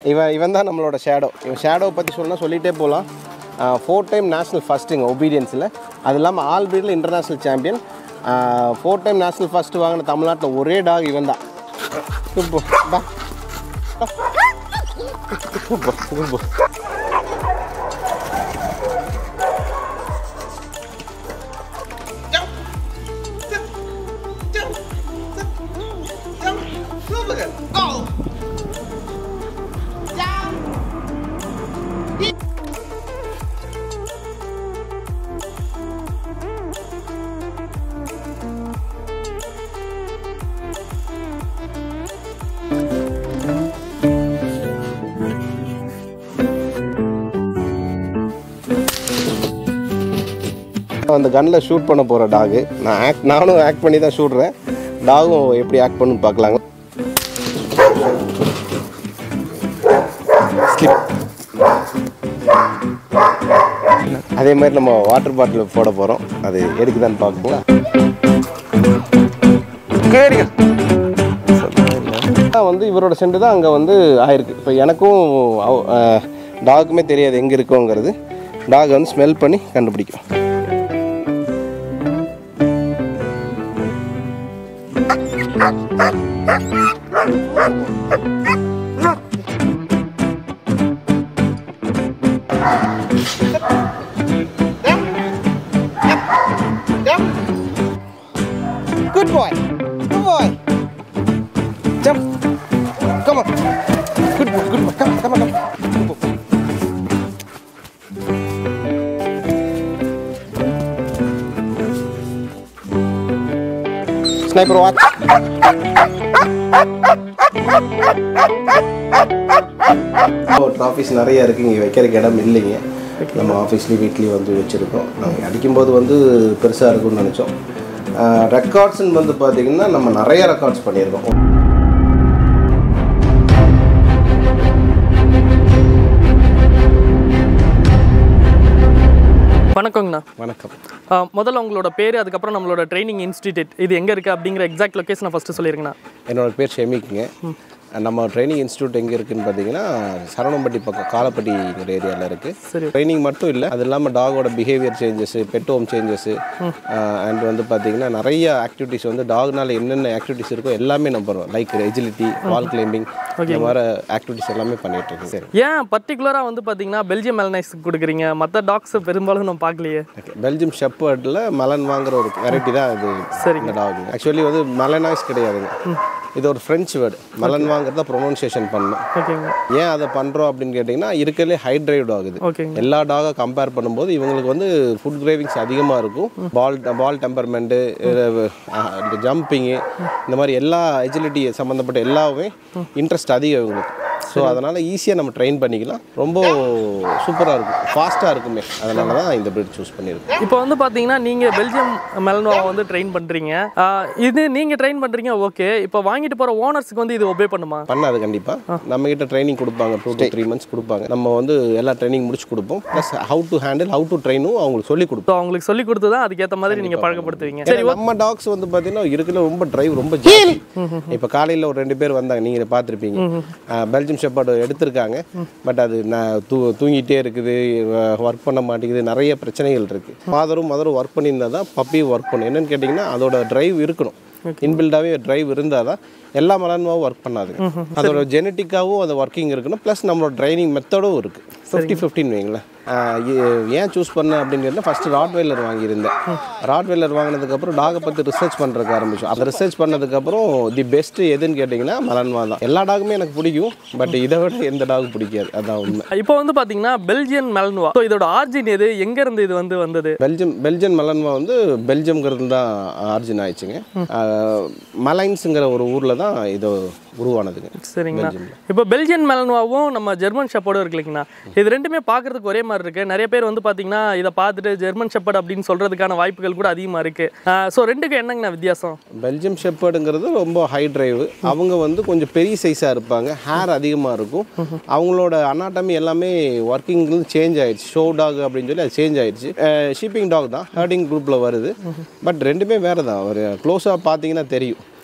இவன் இவன் தான் நம்மளோட ஷேடோ இவன் ஷேடோவை பற்றி சொல்லணும்னா சொல்லிகிட்டே போகலாம் ஃபோர் டைம் நேஷனல் ஃபஸ்ட்டுங்க ஒபீடியன்ஸில் அது இல்லாமல் ஆல் பிரீடில் international champion four time national first வாங்கின தமிழ்நாட்டில் ஒரே டாக் இவன் தான் குட் போ பா குட் போ குட் போ அந்த கன்னில் ஷூட் பண்ண போகிற டாகு நான் ஆக்ட் நானும் ஆக்ட் பண்ணி தான் ஷூட்றேன் டாகும் எப்படி ஆக்ட் பண்ணுன்னு பார்க்கலாங்க அதே மாதிரி நம்ம வாட்டர் பாட்டில் போட போகிறோம் அது எடுக்குதான்னு பார்ப்போம் வந்து இவரோட சென்ட் தான் அங்கே வந்து ஆயிருக்கு இப்போ எனக்கும் டாகுமே தெரியாது எங்கே இருக்கோங்கிறது டாக் வந்து ஸ்மெல் பண்ணி கண்டுபிடிக்கும் Good boy. Good boy. Jump. Come on. Good boy. Good boy. Come, come on, come. Good boy. Sniper watch. Trophies நிறைய இருக்குது இங்கே வைக்கிறதுக்கு இடம் இல்லைங்க நம்ம ஆஃபீஸ்லேயும் வீட்லேயும் வந்து வச்சுருக்கோம் நாங்கள் அடிக்கும்போது வந்து பெருசாக இருக்கும்னு நினச்சோம் ரெக்கார்ட்ஸ்ன்னு வந்து பார்த்திங்கன்னா நம்ம நிறைய ரெக்கார்ட்ஸ் பண்ணியிருக்கோம் வணக்கங்கண்ணா வணக்கம் ஆ, முதல்ல உங்களோட பேர் அதுக்கப்புறம் நம்மளோட ட்ரைனிங் இன்ஸ்டிடியூட் இது எங்கே இருக்குது அப்படிங்கிற எக்ஸாக்ட் லொக்கேஷனை ஃபஸ்ட்டு சொல்லிருங்கண்ணா என்னோட பேர் ஷெமிக்குங்க நம்ம ட்ரைனிங் இன்ஸ்டியூட் எங்கே இருக்குன்னு பார்த்தீங்கன்னா சரவணம்பட்டி பக்கம் காலப்பட்டிங்கிற ஏரியாவில் இருக்குது சரி. ட்ரைனிங் மட்டும் இல்லை அது இல்லாமல் டாகோட behaviour changes pet home changes and வந்து பார்த்தீங்கன்னா நிறைய ஆக்டிவிட்டிஸ் வந்து டாக்னால என்னென்ன ஆக்டிவிட்டிஸ் இருக்கோ எல்லாமே நம்ம பண்ணுவோம் லைக் எஜிலிட்டி வால் கிளைம்பிங் இந்த மாதிரி ஆக்டிவிட்டிஸ் எல்லாமே பண்ணிட்டு இருக்கோம் சரி ஏன் பர்டிகுலராக வந்து பார்த்தீங்கன்னா பெல்ஜியம் மெலனைஸ் கொடுக்குறீங்க மற்ற டாக்ஸ் பெரும்பாலும் நம்ம பார்க்கலையே ஓகே பெல்ஜியம் ஷெப்பர்டில் மலன் வாங்குற ஒரு வெரைட்டி தான் இது இந்த டாக் ஆக்சுவலி வந்து மலனாய்ஸ் கிடையாதுங்க இது ஒரு ஃப்ரெஞ்ச் வேர்டு மலன் வாங்குறத ப்ரொனவுன்சியேஷன் பண்ணணும் ஓகேங்க ஏன் அதை பண்ணுறோம் அப்படின்னு கேட்டிங்கன்னா இருக்கிறதுலே ஹைட்ரைவ் ஆகுது ஓகேங்க எல்லா டாகை கம்பேர் பண்ணும்போது இவங்களுக்கு வந்து ஃபுட் கிரேவிங்ஸ் அதிகமாக இருக்கும் பால் பால் டெம்பர்மெண்ட்டு ஜம்பிங்கு இந்த மாதிரி எல்லா எஜிலிட்டி சம்மந்தப்பட்ட எல்லாமே இன்ட்ரெஸ்ட் அதிகம் இவங்களுக்கு ஸோ அதனால் ஈஸியாக நம்ம ட்ரெயின் பண்ணிக்கலாம் ரொம்ப சூப்பராக இருக்கும் ஃபாஸ்ட்டாக இருக்குமே அதனால தான் இந்த breed சூஸ் பண்ணியிருக்கோம் இப்போ வந்து பார்த்தீங்கன்னா நீங்கள் பெல்ஜியம் மெலனோவை வந்து ட்ரெயின் பண்ணுறீங்க இது நீங்கள் ட்ரெயின் பண்ணுறீங்க ஓகே இப்போ வாங்கிட்டு போகிற ஓனர்ஸ்க்கு வந்து இது ஒபே பண்ணுமா பண்ணாது கண்டிப்பாக நம்ம கிட்ட ட்ரைனிங் கொடுப்பாங்க டூ டு த்ரீ மந்த்ஸ் கொடுப்பாங்க நம்ம வந்து எல்லா ட்ரைனிங் முடிச்சு கொடுப்போம் plus how to handle how to ட்ரைனும் அவங்களுக்கு சொல்லி கொடுப்போம் ஸோ அவங்களுக்கு சொல்லி கொடுத்து தான் அதுக்கேற்ற மாதிரி நீங்கள் பழக்கப்படுத்துவீங்க சரி ஏன்னா நம்ம டாக்ஸ் வந்து பார்த்தீங்கன்னா இருக்கிற ரொம்ப டிரைவ் ரொம்ப ஜாஸ்தி இப்போ காலையில் ஒரு ரெண்டு பேர் வந்தாங்க நீங்கள் பார்த்துருப்பீங்க பெல்ஜியம் ஷெப்பர்டு எடுத்திருக்காங்க பட் அது நான் தூ தூங்கிட்டே இருக்குது ஒர்க் பண்ண மாட்டேங்குது நிறைய பிரச்சனைகள் இருக்குது ஃபாதரும் மதரும் ஒர்க் பண்ணியிருந்தா தான் பப்பியும் ஒர்க் பண்ணும் என்னன்னு கேட்டிங்கன்னா அதோட டிரைவ் இருக்கணும் இன்பில்டாகவே டிரைவ் இருந்தால் தான் எல்லா மலன்மாவும் ஒர்க் பண்ணாது அதோட ஜெனட்டிக்காகவும் அது ஒர்க்கிங் இருக்கணும் ப்ளஸ் நம்மளோட ட்ரைனிங் மெத்தடும் இருக்குது ஃபிஃப்டி ஃபிஃப்டின்னு வைங்களேன் ஆஹ் ஏ- ஏன் சூஸ் பண்ணேன் அப்படின்னு கேட்டால் ஃபஸ்ட்டு ராட்வெல்லர் வாங்கியிருந்தேன் ராட்வெல்லர் வாங்கினதுக்கப்புறம் டாகை பற்றி ரிசர்ச் பண்ணுறதுக்கு ஆரம்பிச்சோம் அந்த ரிசர்ச் பண்ணதுக்கப்புறம் தி பெஸ்ட்டு எதுன்னு கேட்டிங்கன்னா மலன்வா தான் எல்லா டாகுமே எனக்கு பிடிக்கும் பட் இதை விட எந்த டாக் பிடிக்காது அதான் உண்மை இப்போ வந்து பார்த்தீங்கன்னா பெல்ஜியன் மெலனுவா ஸோ இதோட ஆர்ஜின் எது எங்கேருந்து இது வந்து வந்தது பெல்ஜியம் பெல்ஜியன் மலன்வா வந்து பெல்ஜியம்ங்கிறது தான் ஆரிஜின் ஆயிடுச்சுங்க ஆஹ் மலைன்ஸுங்கிற ஒரு ஊரில் தான் இது உருவானதுங்க சரிங்கண்ணா இப்போ பெல்ஜியன் மெலனுவாவும் நம்ம ஜெர்மன் ஷெப்பர்டும் இருக்கு இல்லைங்கண்ணா இது ரெண்டுமே பார்க்கறதுக்கு ஒரே மாதிரி இருக்கு நிறைய பேர் வந்து பார்த்தீங்கன்னா இதை பார்த்துட்டு ஜெர்மன் ஷெப்பர்ட் அப்படின்னு சொல்றதுக்கான வாய்ப்புகள் கூட அதிகமாக இருக்கு ஸோ ரெண்டுக்கும் என்னங்கண்ணா வித்தியாசம் பெல்ஜியம் ஷெப்பர்டுங்கிறது ரொம்ப ஹை டிரைவ் அவங்க வந்து கொஞ்சம் பெரிய சைஸாக இருப்பாங்க ஹேர் அதிகமாக இருக்கும் அவங்களோட அனாட்டமி எல்லாமே ஒர்க்கிங் சேஞ்ச் ஆயிடுச்சு ஷோ டாக் அப்படின்னு சொல்லி அது சேஞ்ச் ஆயிடுச்சு ஷீப்பிங் டாக் தான் ஹர்டிங் குரூப்பில் வருது பட் ரெண்டுமே வேறு தான் ஒரு க்ளோஸாக பார்த்தீங்கன்னா தெரியும்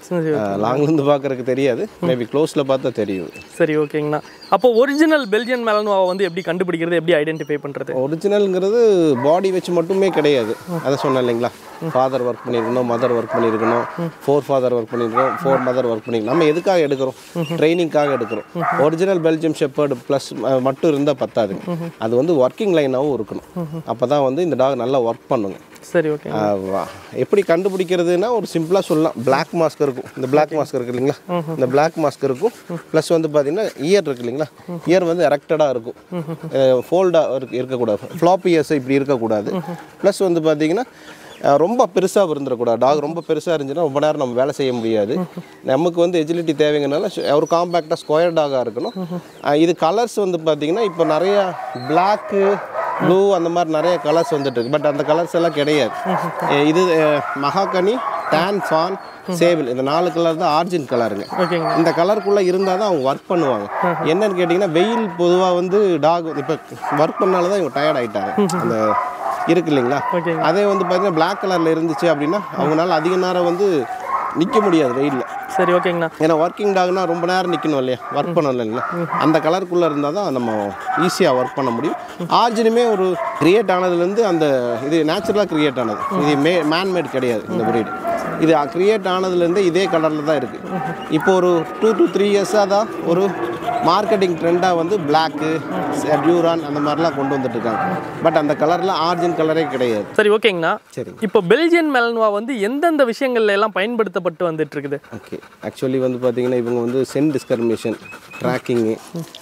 சரி லாங்லேருந்து பார்க்கறதுக்கு தெரியாது மேபி க்ளோஸில் பார்த்தா தெரியும் சரி ஓகேங்கண்ணா அப்போ ஒரிஜினல் பெல்ஜியன் மெலனோவை வந்து எப்படி கண்டுபிடிக்கிறது எப்படி ஐடென்டிஃபை பண்ணுறது ஒரிஜினல்ங்கிறது பாடி வச்சு மட்டுமே கிடையாது அதை சொன்னேன் இல்லைங்களா ஃபாதர் ஒர்க் பண்ணியிருக்கணும் மதர் ஒர்க் பண்ணியிருக்கணும் ஃபோர் ஃபாதர் ஒர்க் பண்ணியிருக்கணும் ஃபோர் மதர் ஒர்க் பண்ணியிருக்கணும் நம்ம எதுக்காக எடுக்கிறோம் ட்ரைனிங்காக எடுக்கிறோம் ஒரிஜினல் பெல்ஜியம் ஷெப்பர்டு ப்ளஸ் மட்டும் இருந்தால் பத்தாதுங்க அது வந்து ஒர்க்கிங் லைனாகவும் இருக்கணும் அப்போ தான் வந்து இந்த டாக் நல்லா ஒர்க் பண்ணுங்க சரி ஓகே ஆ, வா- எப்படி கண்டுபிடிக்கிறதுனா ஒரு சிம்பிளாக சொல்லலாம் Black மாஸ்க் இருக்கும் இந்த Black மாஸ்க் இருக்கு இல்லைங்களா இந்த Black மாஸ்க் இருக்கும் ப்ளஸ் வந்து பார்த்தீங்கன்னா இயர் இருக்கு இல்லைங்களா இயர் வந்து எரக்டடாக இருக்கும் ஃபோல்டாக இருக்கு இருக்கக்கூடாது ஃப்ளாப் இயர்ஸ் இப்படி இருக்கக்கூடாது ப்ளஸ் வந்து பார்த்தீங்கன்னா அஹ், ரொம்ப பெருசாக இருந்துடக்கூடாது டாக் ரொம்ப பெருசாக இருந்துச்சுன்னா ரொம்ப நேரம் நம்ம வேலை செய்ய முடியாது நமக்கு வந்து எஜிலிட்டி தேவைங்கனால ஷ- ஒரு காம்பேக்டாக ஸ்கொயர் டாகாக இருக்கணும் அஹ், இது கலர்ஸ் வந்து பார்த்தீங்கன்னா இப்போ நிறையா பிளாக்கு ப்ளூ அந்த மாதிரி நிறைய கலர்ஸ் வந்துட்டு இருக்கு பட் அந்த கலர்ஸ் எல்லாம் கிடையாது அஹ் இது அஹ், மகாகனி டேன் ஃபான் சேவில் இந்த நாலு கலர் தான் ஆர்ஜின் கலருங்க ஓகேங்க இந்த கலருக்குள்ளே இருந்தால் தான் அவங்க ஒர்க் பண்ணுவாங்க என்னன்னு கேட்டிங்கன்னா வெயில் பொதுவாக வந்து டாக் இப்போ ஒர்க் பண்ணால தான் இவங்க டயர்ட் ஆகிட்டாங்க அந்த இருக்கு இல்லைங்களா ஓகேங்க அதே வந்து பார்த்தீங்கன்னா Black கலரில் இருந்துச்சு அப்படின்னா அவங்களால அதிக நேரம் வந்து நிற்க முடியாது வெயிலில் சரி ஓகேங்கண்ணா ஏன்னா ஒர்க்கிங் டாக்னா ரொம்ப நேரம் நிற்கணும் இல்லையா ஒர்க் பண்ணணும் இல்லைங்களா அந்த கலருக்குள்ளே இருந்தால் தான் நம்ம ஈஸியாக ஒர்க் பண்ண முடியும் ஆர்ஜினுமே ஒரு கிரியேட் ஆனதுலேருந்து அந்த இது நேச்சுரலாக கிரியேட் ஆனது இது மே மேன்மேட் கிடையாது இந்த breed இது கிரியேட் ஆனதுலேருந்து இதே கலரில் தான் இருக்குது இப்போ ஒரு டூ to த்ரீ இயர்ஸாக தான் ஒரு மார்க்கெட்டிங் ட்ரெண்டாக வந்து பிளாக்கு டியூரான் அந்த மாதிரிலாம் கொண்டு வந்துட்டு இருக்காங்க பட் அந்த கலரில் ஆர்ஜின் கலரே கிடையாது சரி ஓகேங்கண்ணா சரிங்க இப்போ பெல்ஜியன் மெலனோவா வந்து எந்தெந்த விஷயங்கள்ல எல்லாம் பயன்படுத்தப்பட்டு வந்துட்டு இருக்குது ஓகே ஆக்சுவலி வந்து பார்த்தீங்கன்னா இவங்க வந்து scent discrimination tracking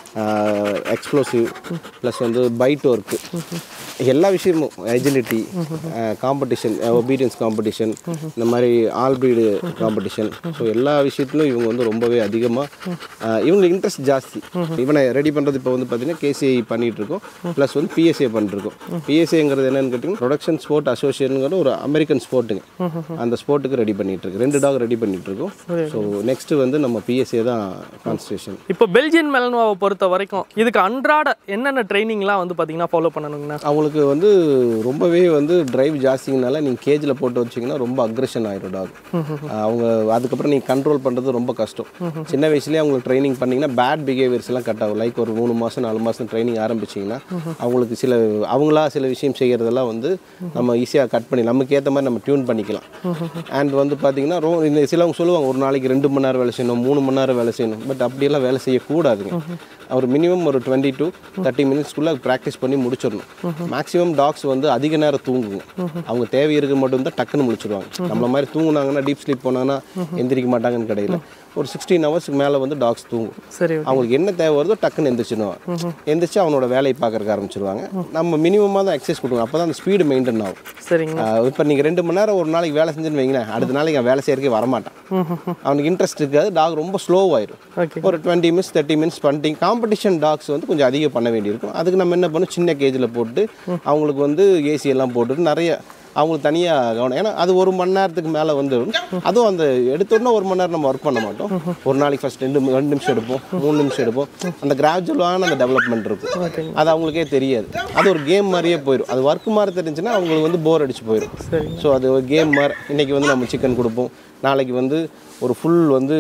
explosive plus வந்து பைட் ஒர்க்கு எல்லா விஷயமும் எஜிலிட்டி காம்படிஷன் ஒபீடியன்ஸ் காம்படிஷன் இந்த மாதிரி ஆல்பீடு காம்படிஷன் ஸோ எல்லா விஷயத்துலையும் இவங்க வந்து ரொம்பவே அதிகமாக இவங்களுக்கு இன்ட்ரெஸ்ட் ஜாஸ்தி இவனை ரெடி பண்ணுறது இப்போ வந்து பார்த்தீங்கன்னா கேசிஐ பண்ணிட்டு இருக்கோம் ப்ளஸ் வந்து பிஎஸ்ஏ பண்ணிருக்கோம் பிஎஸ்ஏங்கிறது என்னன்னு கேட்டிங்கன்னா ப்ரொடக்ஷன் ஸ்போர்ட் அசோசியேஷனுங்கிற ஒரு அமெரிக்கன் ஸ்போர்ட்டுங்க அந்த ஸ்போர்ட்டுக்கு ரெடி பண்ணிட்டு இருக்கு ரெண்டு டாக் ரெடி பண்ணிட்டு இருக்கோம் ஸோ நெக்ஸ்ட் வந்து நம்ம பிஎஸ்ஏ தான் கான்ஸ்டேஷன் இப்போ பெல்ஜியன் மெலனோவாவை பொறுத்த வரைக்கும் இதுக்கு அன்றாட என்னென்ன ட்ரைனிங்லாம் வந்து பார்த்தீங்கன்னா ஃபாலோ பண்ணணுங்கண்ணா அவங்களுக்கு வந்து ரொம்பவே வந்து டிரைவ் ஜாஸ்திங்கனால நீங்கள் கேஜில் போட்டு வச்சிங்கன்னா ரொம்ப அக்ரெஷன் ஆயிரும் டாக் அவங்க அதுக்கப்புறம் நீங்கள் கண்ட்ரோல் பண்ணுறது ரொம்ப கஷ்டம் சின்ன வயசுலேயே அவங்களுக்கு ட்ரைனிங் பண்ணிங்கன்னா பேட் பிஹேவியர்ஸ் எல்லாம் கட் ஆகும் லைக் ஒரு மூணு மாதம் நாலு மாதம் ட்ரைனிங் ஆரம்பிச்சிங்கன்னா அவங்களுக்கு சில அவங்களா சில விஷயம் செய்கிறதெல்லாம் வந்து நம்ம ஈஸியாக கட் பண்ணி நமக்கு ஏற்ற மாதிரி நம்ம டியூன் பண்ணிக்கலாம் அண்ட் வந்து பார்த்தீங்கன்னா ரோ இந்த சிலவங்க சொல்லுவாங்க ஒரு நாளைக்கு ரெண்டு மணி நேரம் வேலை செய்யணும் மூணு மணி நேரம் வேலை செய்யணும் பட் அப்படியெல்லாம் வேலை செய்யக்கூடாதுங்க ஒரு மினிமம் ஒரு டுவெண்ட்டி டு தேர்ட்டி மினிட்ஸ்க்குள்ளே ப்ராக்டிஸ் பண்ணி முடிச்சிடணும் மேக்ஸிமம் டாக்ஸ் வந்து அதிக நேரம் தூங்குங்க அவங்க தேவை இருக்க மட்டும் தான் டக்குன்னு முடிச்சிருவாங்க நம்மள மாதிரி தூங்குனாங்கன்னா டீப் ஸ்லீப் போனாங்கன்னா எந்திரிக்க மாட்டாங்கன்னு கிடையில ஒரு சிக்ஸ்டீன் ஹவர்ஸ்க்கு மேலே வந்து டாக்ஸ் தூங்கும் சரி அவங்களுக்கு என்ன தேவை வருதோ டக்குன்னு எந்திரிச்சிடுவாங்க எந்திரிச்சு அவனோட வேலையை பார்க்கறக்க ஆரம்பிச்சிருவாங்க நம்ம மினிமமாக தான் எக்ஸசைஸ் கொடுக்கணும் அப்போ தான் அந்த ஸ்பீடு மெயின்டைன் ஆகும் சரிங்க இப்போ நீங்கள் ரெண்டு மணி நேரம் ஒரு நாளைக்கு வேலை செஞ்சுன்னு வைங்களேன் அடுத்த நாளைக்கு அவன் வேலை செய்யறதுக்கே வரமாட்டான் அவனுக்கு இன்ட்ரெஸ்ட் இருக்காது டாக் ரொம்ப ஸ்லோவாயிரும் ஓகே ஒரு டுவெண்ட்டி மினிட்ஸ் தேர்ட்டி மினிட்ஸ் பண்ணிட்டு காம்படிஷன் டாக்ஸ் வந்து கொஞ்சம் அதிகம் பண்ண வேண்டியிருக்கும் அதுக்கு நம்ம என்ன பண்ணோம் சின்ன கேஜில் போட்டு அவங்களுக்கு வந்து ஏசி எல்லாம் போட்டுட்டு நிறைய அவங்களுக்கு தனியாக கவனம் ஏன்னா அது ஒரு மணி நேரத்துக்கு மேலே வந்துடும் அதுவும் அந்த எடுத்தோடனே ஒரு மணி நேரம் நம்ம ஒர்க் பண்ண மாட்டோம் ஒரு நாளைக்கு ஃபஸ்ட் ரெண்டு ரெண்டு நிமிஷம் எடுப்போம் மூணு நிமிஷம் எடுப்போம் அந்த கிராஜுவலான அந்த டெவலப்மெண்ட் இருக்கும் அது அவங்களுக்கே தெரியாது அது ஒரு கேம் மாதிரியே போயிடும் அது ஒர்க் மாதிரி தெரிஞ்சுன்னா அவங்களுக்கு வந்து போர் அடிச்சு போயிடும் சரிங்க ஸோ அது ஒரு கேம் மாதிரி இன்றைக்கி வந்து நம்ம சிக்கன் கொடுப்போம் நாளைக்கு வந்து ஒரு ஃபுல் வந்து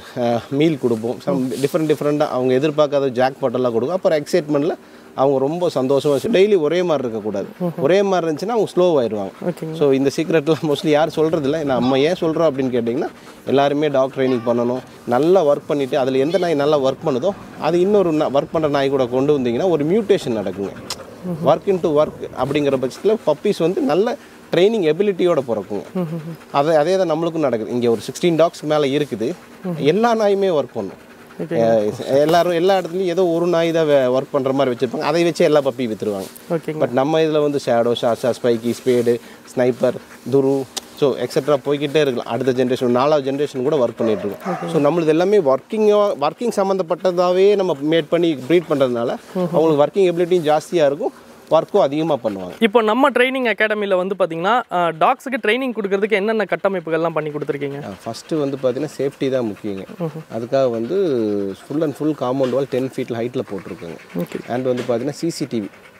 மீல் கொடுப்போம் சம் டிஃப்ரெண்ட் டிஃப்ரெண்ட்டாக அவங்க எதிர்பார்க்காத ஜாக் பாட்டெல்லாம் கொடுக்கும் அப்புறம் எக்ஸைட்மெண்ட்டில் அவங்க ரொம்ப சந்தோஷமாக டெய்லி ஒரே மாதிரி இருக்கக்கூடாது ஒரே மாதிரி இருந்துச்சுன்னா அவங்க ஸ்லோ ஆயிடுவாங்க ஓகேங்க ஸோ இந்த சீக்ரெட்லாம் மோஸ்ட்லி யாரும் சொல்கிறதில்ல நம்ம ஏன் சொல்கிறோம் அப்படின்னு கேட்டிங்கன்னா எல்லாருமே டாக் ட்ரைனிங் பண்ணணும் நல்லா ஒர்க் பண்ணிவிட்டு அதில் எந்த நாய் நல்லா ஒர்க் பண்ணுதோ அது இன்னொரு ஒர்க் பண்ணுற நாய் கூட கொண்டு வந்தீங்கன்னா ஒரு மியூட்டேஷன் நடக்குங்க ஒர்க் இன் டு ஒர்க் அப்படிங்கிற பட்சத்தில் பப்பீஸ் வந்து நல்ல ட்ரைனிங் எபிலிட்டியோட பிறக்குங்க அதை அதே தான் நம்மளுக்கும் நடக்குது இங்கே ஒரு சிக்ஸ்டீன் டாக்ஸ் மேலே இருக்குது எல்லா நாயுமே ஒர்க் பண்ணும் அஹ் எல்லாரும் எல்லா இடத்துலையும் ஏதோ ஒரு நாய் தான் ஒர்க் பண்ணுற மாதிரி வச்சுருப்பாங்க அதை வச்சு எல்லா பப்பி விற்றுருவாங்க ஓகேங்க பட் நம்ம இதில் வந்து Shadow Sasha Spikey Spade Sniper துரு ஸோ எக்ஸெட்ரா போய்கிட்டே இருக்கலாம் அடுத்த ஜென்ரேஷன் நாலாவது ஜென்ரேஷன் கூட ஒர்க் பண்ணிட்டு இருக்கோம் ஸோ நம்மளது எல்லாமே ஒர்க்கிங்காக ஒர்க்கிங் சம்மந்தப்பட்டதாகவே நம்ம மேட் பண்ணி ப்ரீட் பண்ணுறதுனால அவங்களுக்கு ஒர்க்கிங் எபிலிட்டியும் ஜாஸ்தியாக இருக்கும் ஒர்க்கும் அதிகமாக பண்ணுவாங்க இப்போ நம்ம ட்ரைனிங் அகாடமியில் வந்து பார்த்தீங்கன்னா டாக்ஸுக்கு ட்ரைனிங் கொடுக்கறதுக்கு என்னென்ன கட்டமைப்புகள்லாம் பண்ணி கொடுத்துருக்கீங்க ஃபஸ்ட்டு வந்து பார்த்தீங்கன்னா சேஃப்டி தான் முக்கியங்க அதுக்காக வந்து full and full compound wall ten ஃபீட்டில் ஹைட்டில் போட்டிருக்கோங்க ஓகே அண்ட் வந்து பார்த்தீங்கன்னா சிசிடிவி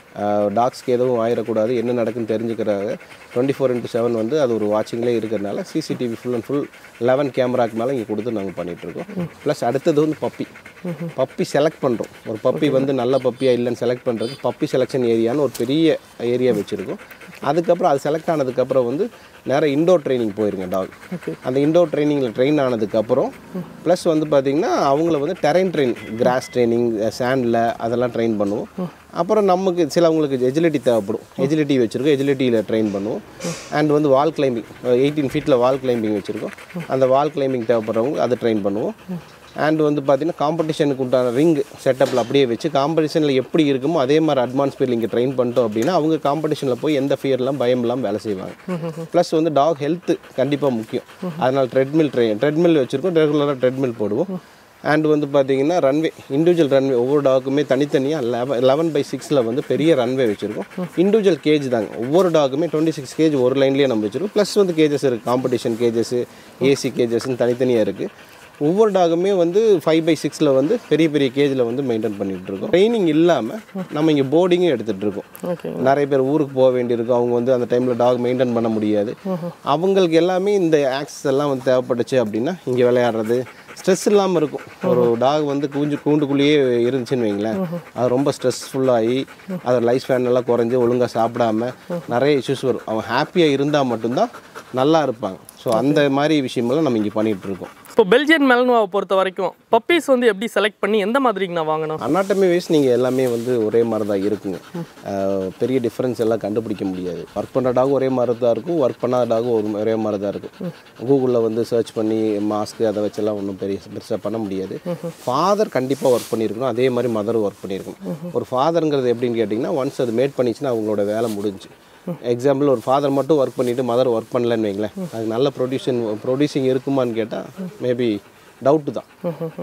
டாக்ஸ்க்கு எதுவும் ஆயிடக்கூடாது என்ன நடக்குன்னு தெரிஞ்சுக்கிறாங்க டுவெண்ட்டி ஃபோர் இன்ட்டு செவன் வந்து அது ஒரு வாட்சிங்லேயே இருக்கிறதுனால CCTV full and full eleven கேமராக்கு மேலே இங்கே கொடுத்து நாங்கள் பண்ணிகிட்ருக்கோம் ப்ளஸ் அடுத்தது வந்து பப்பி பப்பி செலக்ட் பண்ணுறோம் ஒரு பப்பி வந்து நல்ல பப்பியா இல்லைன்னு செலக்ட் பண்ணுறதுக்கு பப்பி செலெக்ஷன் ஏரியான்னு ஒரு பெரிய ஏரியா வச்சுருக்கோம் அதுக்கப்புறம் அது செலக்ட் ஆனதுக்கப்புறம் வந்து நேராக இண்டோர் ட்ரைனிங் போயிருங்க டாக் அந்த இண்டோர் ட்ரைனிங்கில் ட்ரெயின் ஆனதுக்கப்புறம் ப்ளஸ் வந்து பார்த்திங்கன்னா அவங்கள வந்து டெரைன் ட்ரெயின் கிராஸ் ட்ரைனிங் சாண்டில் அதெல்லாம் ட்ரெயின் பண்ணுவோம் அப்புறம் நமக்கு சிலவங்களுக்கு எஜிலிட்டி தேவைப்படும் எஜிலிட்டி வச்சுருக்கோம் எஜிலிட்டியில் ட்ரெயின் பண்ணுவோம் அண்ட் வந்து வால் கிளைம்பிங் எயிட்டீன் ஃபீட்டில் வால் கிளைம்பிங் வச்சுருக்கோம் அந்த வால் கிளைம்பிங் தேவைப்படுறவங்க அதை ட்ரெயின் பண்ணுவோம் அண்ட் வந்து பார்த்தீங்கன்னா காம்படிஷனுக்கு உண்டான ரிங் செட்டப்பில் அப்படியே வச்சு காம்படிஷனில் எப்படி இருக்குமோ அதே மாதிரி அட்மாஸ்பியர் இங்கே ட்ரெயின் பண்ணிட்டோம் அப்படின்னா அவங்க காம்படிஷனில் போய் எந்த ஃபியர்லாம் பயம்லாம் வேலை செய்வாங்க ப்ளஸ் வந்து டாக் ஹெல்த்து கண்டிப்பாக முக்கியம் அதனால் ட்ரெட்மில் ட்ரெயின் ட்ரெட்மில் வச்சுருக்கோம் ரெகுலராக ட்ரெட்மில் போடுவோம் அண்ட் வந்து பார்த்தீங்கன்னா ரன்வே இண்டிவிஜுவல் ரன்வே ஒவ்வொரு டாக்குமே தனித்தனியாக லெவன் லெவன் பை சிக்ஸில் வந்து பெரிய ரன்வே வச்சுருக்கோம் இண்டிவிஜுவல் கேஜ் தாங்க ஒவ்வொரு டாக்குமே டுவெண்ட்டி சிக்ஸ் கேஜ் ஒரு லைன்லேயே நம்ம வச்சுருக்கோம் ப்ளஸ் வந்து கேஜஸ் இருக்குது காம்படிஷன் கேஜஸ் ஏசி கேஜஸ்ன்னு தனித்தனியாக இருக்குது ஒவ்வொரு டாகுமே வந்து ஃபைவ் பை சிக்ஸில் வந்து பெரிய பெரிய கேஜில் வந்து மெயின்டைன் பண்ணிகிட்டு இருக்கோம் ட்ரைனிங் இல்லாமல் நம்ம இங்கே போர்டிங்கும் எடுத்துகிட்டு இருக்கோம் ஓகே நிறைய பேர் ஊருக்கு போக வேண்டியிருக்கும் அவங்க வந்து அந்த டைமில் டாக் மெயின்டைன் பண்ண முடியாது அவங்களுக்கு எல்லாமே இந்த ஆக்சஸ் எல்லாம் வந்து தேவைப்பட்டுச்சு அப்படின்னா இங்கே விளையாடுறது ஸ்ட்ரெஸ் இல்லாமல் இருக்கும் ஒரு டாக் வந்து கூஞ்சு கூண்டுக்குள்ளேயே இருந்துச்சுன்னு வைங்களேன் அது ரொம்ப ஸ்ட்ரெஸ்ஃபுல்லாகி அது லைஃப் ஃபேன் எல்லாம் குறைஞ்சி ஒழுங்காக சாப்பிடாம நிறைய இஷ்யூஸ் வரும் அவன் ஹாப்பியாக இருந்தால் மட்டும்தான் நல்லா இருப்பாங்க ஸோ அந்த மாதிரி விஷயமெல்லாம் நம்ம இங்கே பண்ணிகிட்டு இருக்கோம் இப்போ பெல்ஜியன் மெலனுவாவை பொறுத்த வரைக்கும் பப்பீஸ் வந்து எப்படி செலக்ட் பண்ணி எந்த மாதிரிக்கு நான் வாங்கணும் அனாட்டமி வைஸ் நீங்கள் எல்லாமே வந்து ஒரே மாதிரி தான் இருக்குங்க அஹ் பெரிய டிஃப்ரென்ஸ் எல்லாம் கண்டுபிடிக்க முடியாது ஒர்க் பண்ணுற டாகும் ஒரே மாதிரி தான் இருக்கும் ஒர்க் பண்ணாத டாகும் ஒரு ஒரே மாதிரி தான் இருக்கும் கூகுளில் வந்து சர்ச் பண்ணி மாஸ்க்கு அதை வச்செல்லாம் ஒன்றும் பெரிய பெருசாக பண்ண முடியாது ஃபாதர் கண்டிப்பாக ஒர்க் பண்ணியிருக்கணும் அதே மாதிரி மதரும் ஒர்க் பண்ணியிருக்கணும் ஒரு ஃபாதருங்கிறது எப்படின்னு கேட்டிங்கன்னா ஒன்ஸ் அது மேட் பண்ணிச்சுன்னா அவங்களோட வேலை முடிஞ்சு எக்ஸாம்பிள் ஒரு ஃபாதர் மட்டும் ஒர்க் பண்ணிவிட்டு மதர் ஒர்க் பண்ணலன்னு வைங்களேன் அது நல்ல ப்ரொடியூஷன் ப்ரொடியூசிங் இருக்குமான்னு கேட்டால் மேபி டவுட்டு தான்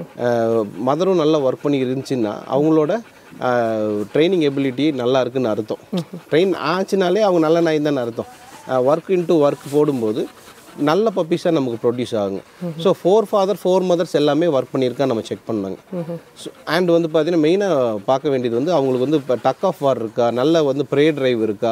மதரும் நல்லா ஒர்க் பண்ணி இருந்துச்சுன்னா அவங்களோட ட்ரைனிங் எபிலிட்டி நல்லா இருக்குன்னு அர்த்தம் ட்ரெயின் ஆச்சுனாலே அவங்க நல்ல நாய் தான் அர்த்தம் ஒர்க் இன்ட்டு ஒர்க் போடும்போது நல்ல பப்பீஸாக நமக்கு ப்ரொடியூஸ் ஆகுங்க so four father four mothers எல்லாமே ஒர்க் பண்ணியிருக்கா நம்ம செக் பண்ணாங்க ஸோ அண்ட் வந்து பார்த்தீங்கன்னா மெயினாக பார்க்க வேண்டியது வந்து அவங்களுக்கு வந்து இப்போ டக் ஆஃப் வார் இருக்கா நல்ல வந்து ப்ரே டிரைவ் இருக்கா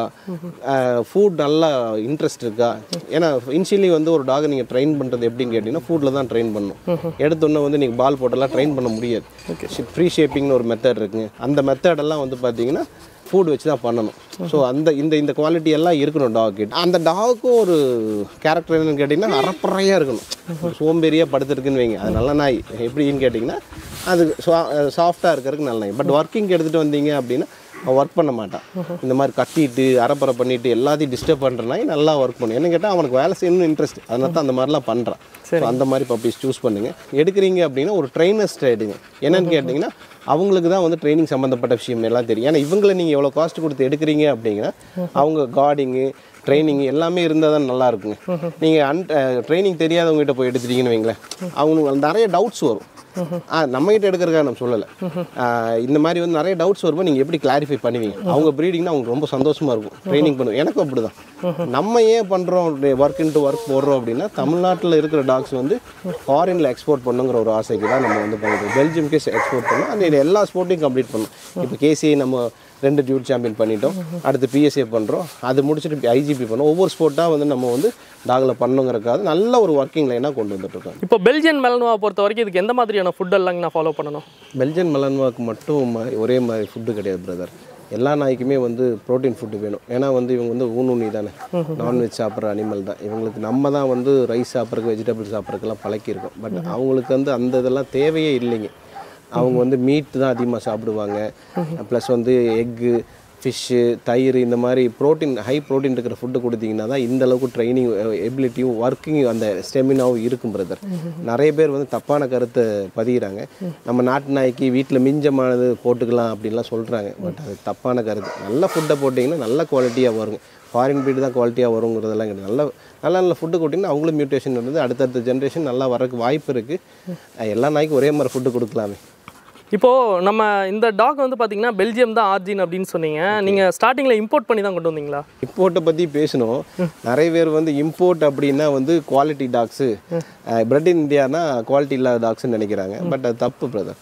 ஃபுட் நல்லா இன்ட்ரெஸ்ட் இருக்கா ஏன்னா இனிஷியலி வந்து ஒரு டாகை நீங்கள் ட்ரெயின் பண்ணுறது எப்படின்னு கேட்டிங்கன்னா ஃபுட்டில் தான் ட்ரெயின் பண்ணணும் எடுத்தோன்னே வந்து நீங்கள் பால் போட்டெல்லாம் ட்ரெயின் பண்ண முடியாது ப்ரீ ஷேப்பிங்னு ஒரு மெத்தட் இருக்குங்க அந்த மெத்தடெல்லாம் வந்து பார்த்தீங்கன்னா ஃபுட் வச்சு தான் பண்ணணும் ஸோ அந்த இந்த இந்த குவாலிட்டி எல்லாம் இருக்கணும் டாக் கிட்ட அந்த டாக்கும் ஒரு கேரக்டர் என்னன்னு கேட்டிங்கன்னா அறப்பறையாக இருக்கணும் சோம்பேறியாக படுத்துருக்குன்னு வைங்க அது நல்ல நாய் எப்படின்னு கேட்டிங்கன்னா அது சாஃப்டாக இருக்கிறதுக்கு நல்ல நாய் பட் ஒர்க்கிங் எடுத்துகிட்டு வந்தீங்க அப்படின்னா அவன் ஒர்க் பண்ண மாட்டான் இந்த மாதிரி கத்திட்டு அறப்பறை பண்ணிட்டு எல்லாத்தையும் டிஸ்டர்ப் பண்ணுற நாய் நல்லா ஒர்க் பண்ணும் என்ன கேட்டால் அவனுக்கு வேலை செய்யணும்னு இன்ட்ரெஸ்ட் அதனால தான் அந்த மாதிரிலாம் பண்ணுறான் ஸோ அந்த மாதிரி பப்பீஸ் சூஸ் பண்ணுங்க எடுக்கிறீங்க அப்படின்னா ஒரு ட்ரைனர்ஸ்ட்ட எடுங்க என்னன்னு கேட்டிங்கன்னா அவங்களுக்கு தான் வந்து ட்ரைனிங் சம்மந்தப்பட்ட விஷயம் எல்லாம் தெரியும் ஏன்னா இவங்களை நீங்கள் எவ்வளோ காஸ்ட் கொடுத்து எடுக்கிறீங்க அப்படிங்கன்னா அவங்க கார்டிங்கு ட்ரைனிங் எல்லாமே இருந்தால் தான் நல்லா இருக்குங்க நீங்கள் அன் ட்ரைனிங் தெரியாதவங்ககிட்ட போய் எடுத்துட்டீங்கன்னு வைங்களேன் அவங்களுக்கு நிறைய டவுட்ஸ் வரும் ஆ நம்மகிட்ட எடுக்கிறதுக்காக நம்ம சொல்லலை இந்த மாதிரி வந்து நிறைய டவுட்ஸ் வரும்போது நீங்கள் எப்படி கிளாரிஃபை பண்ணுவீங்க அவங்க ப்ரீடிங்னா அவங்க ரொம்ப சந்தோஷமாக இருக்கும் ட்ரைனிங் பண்ணுவோம் எனக்கும் அப்படி தான் நம்ம ஏன் பண்ணுறோம் ஒர்க் இன்ட்டு ஒர்க் போடுறோம் அப்படின்னா தமிழ்நாட்டில் இருக்கிற டாக்ஸ் வந்து ஃபாரினில் எக்ஸ்போர்ட் பண்ணுங்கிற ஒரு ஆசைக்கு தான் நம்ம வந்து பண்ணிட்டு பெல்ஜியம்கே எக்ஸ்போர்ட் பண்ணோம் அந்த எல்லா ஸ்போர்ட்டையும் கம்ப்ளீட் பண்ணோம் இப்போ கேசிஐ நம்ம ரெண்டு டியூட் சாம்பியன் பண்ணிட்டோம் அடுத்து பிஎஸ்ஏ பண்ணுறோம் அது முடிச்சுட்டு ஐஜிபி பண்ணோம் ஒவ்வொரு ஸ்போர்ட்டாக வந்து நம்ம வந்து டாகில் பண்ணுங்கிறக்காக நல்ல ஒரு ஒர்க்கிங் லைனாக கொண்டு வந்துட்டுருக்கோம் இப்போ பெல்ஜியன் மெலனுவாவை பொறுத்த வரைக்கும் இதுக்கு எந்த மாதிரியான ஃபுட் எல்லாம் நான் ஃபாலோ பண்ணணும் பெல்ஜியன் மலன்வாக்கு மட்டும் மா- ஒரே மாதிரி ஃபுட்டு கிடையாது பிரதர் எல்லா நாய்க்குமே வந்து ப்ரோட்டீன் ஃபுட்டு வேணும் ஏன்னா வந்து இவங்க வந்து ஊனுண்ணி தானே நான்வெஜ் சாப்பிட்ற அனிமல் தான் இவங்களுக்கு நம்ம தான் வந்து ரைஸ் சாப்பிட்றதுக்கு வெஜிடபிள் சாப்பிட்றதுக்கெல்லாம் பழக்கியிருக்கோம் பட் அவங்களுக்கு வந்து அந்த இதெல்லாம் தேவையே இல்லைங்க அவங்க வந்து மீட் தான் அதிகமாக சாப்பிடுவாங்க ப்ளஸ் வந்து எக்கு ஃபிஷ்ஷு தயிர் இந்த மாதிரி ப்ரோட்டீன் ஹை ப்ரோட்டீன் இருக்கிற ஃபுட்டு கொடுத்தீங்கன்னா தான் இந்த அளவுக்கு ட்ரைனிங் எபிலிட்டியும் ஒர்க்கிங் அந்த ஸ்டெமினாவும் இருக்கும் பிரதர் நிறைய பேர் வந்து தப்பான கருத்தை பதிகிறாங்க நம்ம நாட்டு நாய்க்கு வீட்டில் மிஞ்சமானது போட்டுக்கலாம் அப்படின்லாம் சொல்கிறாங்க பட் அது தப்பான கருத்து நல்ல ஃபுட்டை போட்டிங்கன்னா நல்ல குவாலிட்டியாக வருங்க ஃபாரின் பீடு தான் குவாலிட்டியாக வருங்கிறதெல்லாம் கிடையாது நல்ல நல்ல நல்ல ஃபுட்டு கொடுத்தீங்கன்னா அவங்களும் மியூட்டேஷன் வந்து அடுத்தடுத்த ஜென்ரேஷன் நல்லா வரக்கு வாய்ப்பு இருக்குது எல்லா நாய்க்கும் ஒரே மாதிரி ஃபுட்டு கொடுக்கலாமே இப்போ நம்ம இந்த டாக் வந்து பாத்தீங்கன்னா பெல்ஜியம் தான் ஆர்ஜின் அப்படின்னு சொன்னீங்க நீங்க ஸ்டார்டிங்ல இம்போர்ட் பண்ணி தான் கொண்டு வந்தீங்களா இம்போர்ட்டை பற்றி பேசணும் நிறைய பேர் வந்து இம்போர்ட் அப்படின்னா வந்து குவாலிட்டி டாக்ஸு பிரெட் இந்தியானா குவாலிட்டி இல்லாத டாக்ஸ்னு நினைக்கிறாங்க பட் அது தப்பு பிரதர்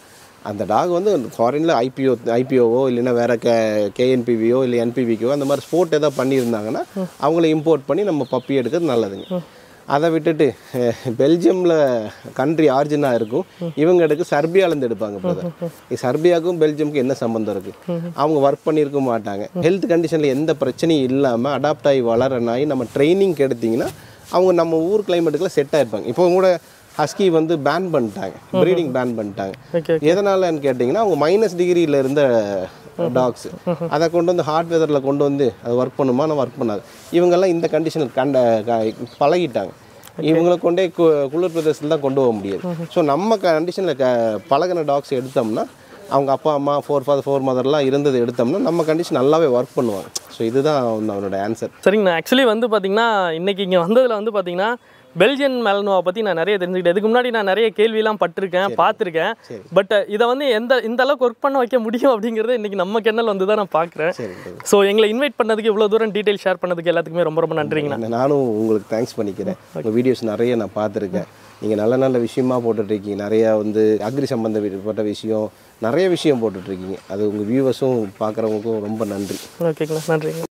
அந்த டாக் வந்து ஃபாரினில் ஐபிஓ ஐபிஓவோ இல்லைன்னா வேற கே கேஎன்பிவியோ இல்லை என்பிவிக்கோ அந்த மாதிரி ஸ்போர்ட் ஏதாவது பண்ணியிருந்தாங்கன்னா அவங்கள இம்போர்ட் பண்ணி நம்ம பப்பி எடுக்கிறது நல்லதுங்க அதை விட்டுட்டு பெல்ஜியமில் கண்ட்ரி ஆரிஜினாக இருக்கும் இவங்க எடுக்க சர்பியாலேருந்து எடுப்பாங்க பிரதர் சர்பியாவுக்கும் பெல்ஜியமுக்கும் என்ன சம்மந்தம் இருக்குது அவங்க ஒர்க் பண்ணியிருக்க மாட்டாங்க ஹெல்த் கண்டிஷனில் எந்த பிரச்சனையும் இல்லாமல் அடாப்ட் ஆகி வளரனாகி நம்ம ட்ரைனிங் எடுத்திங்கன்னா அவங்க நம்ம ஊர் கிளைமேட்டுக்குலாம் செட் ஆயிருப்பாங்க இப்போ கூட ஹஸ்கி வந்து பேன் பண்ணிட்டாங்க ப்ரீடிங் பேன் பண்ணிட்டாங்க ஓகே எதனாலன்னு கேட்டிங்கன்னா அவங்க மைனஸ் டிகிரியில் இருந்த டாக்ஸ் அதை கொண்டு வந்து ஹாட் வெதரில் கொண்டு வந்து அது ஒர்க் பண்ணுமா ஆனால் ஒர்க் பண்ணாது இவங்கெல்லாம் இந்த கண்டிஷனில் கண்ட க- பழகிட்டாங்க இவங்களை கொண்டே கு குளிர் பிரதேசத்தில் தான் கொண்டு போக முடியாது ஸோ நம்ம கண்டிஷனில் க பழகின டாக்ஸ் எடுத்தோம்னா அவங்க அப்பா அம்மா ஃபோர் ஃபாதர் ஃபோர் மதர்லாம் இருந்தது எடுத்தோம்னா நம்ம கண்டிஷன் நல்லாவே ஒர்க் பண்ணுவாங்க ஸோ இதுதான் வந்து அவனோட ஆன்சர் சரிங்கண்ணா ஆக்சுவலி வந்து பார்த்தீங்கன்னா இன்னைக்கு இங்கே வந்ததில் வந்து பார்த்தீங்கன்னா பெல்ஜியன் மெலனோவை பற்றி நான் நிறைய தெரிஞ்சுக்கிட்டேன் இதுக்கு முன்னாடி நான் நிறைய கேள்வியெல்லாம் பட்டிருக்கேன் பார்த்துருக்கேன் பட் இதை வந்து எந்த இந்த அளவுக்கு ஒர்க் பண்ண வைக்க முடியும் அப்படிங்கிறத இன்னைக்கு நம்ம கென்னல் வந்து தான் நான் பார்க்குறேன் சரி ஸோ எங்களை இன்வைட் பண்ணதுக்கு இவ்வளோ தூரம் டீட்டெயில் ஷேர் பண்ணதுக்கு எல்லாத்துக்குமே ரொம்ப ரொம்ப நன்றிங்கண்ணா நான் நானும் உங்களுக்கு தேங்க்ஸ் பண்ணிக்கிறேன் உங்கள் வீடியோஸ் நிறைய நான் பார்த்துருக்கேன் நீங்கள் நல்ல நல்ல விஷயமா போட்டுட்ருக்கீங்க நிறையா வந்து அக்ரி சம்மந்தப்பட்ட விஷயம் நிறைய விஷயம் போட்டுட்ருக்கீங்க அது உங்கள் வியூவர்ஸும் பார்க்குறவங்களுக்கும் ரொம்ப நன்றி ஓகேங்களா நன்றிங்க